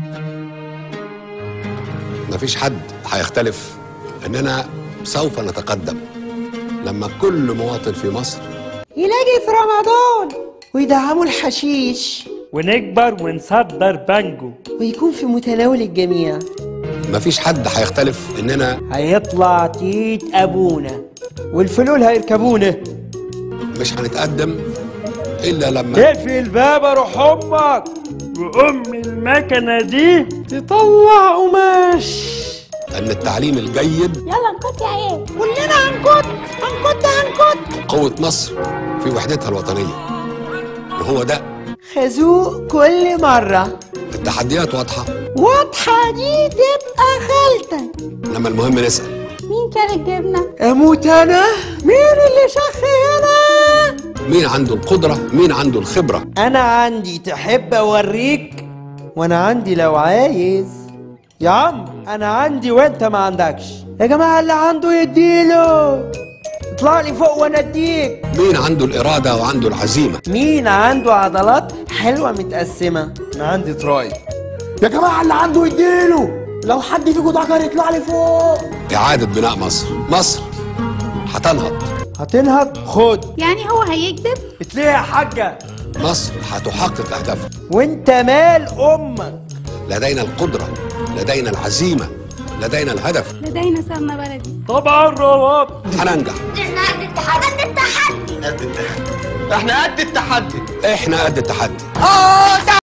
مفيش حد هيختلف اننا سوف نتقدم لما كل مواطن في مصر يلاقي في رمضان ويدعموا الحشيش ونكبر ونصدر بانجو ويكون في متناول الجميع مفيش حد هيختلف اننا هيطلع تيت ابونا والفلول هيركبونا مش هنتقدم الا لما تقفل الباب روح امك وام المكنه دي تطلع قماش ان التعليم الجيد يلا نكت يا عيال كلنا هنكت هنكت هنكت قوة مصر في وحدتها الوطنية وهو ده خازوق كل مرة التحديات واضحة واضحة دي تبقى خالتك لما المهم نسأل مين كان الجبنة؟ اموت انا مين اللي شخ هنا مين عنده القدرة مين عنده الخبرة انا عندي تحب اوريك وانا عندي لو عايز يا عم انا عندي وانت ما عندكش يا جماعة اللي عنده يديله اطلع لي فوق وانا اديك مين عنده الإرادة وعنده العزيمة مين عنده عضلات حلوة متقسمة انا عندي تراي يا جماعه اللي عنده يديله لو حد فيكم ذكر يطلع لي فوق إعادة بناء مصر مصر هتنهض هتنهض خد يعني هو هيكذب؟ اتليه يا حاجة مصر هتحقق أهدافها وانت مال امك لدينا القدرة لدينا العزيمة لدينا الهدف لدينا سمنة بلدي طبعا رواب هننجح احنا قد التحدي قد التحدي احنا قد التحدي احنا قد التحدي اه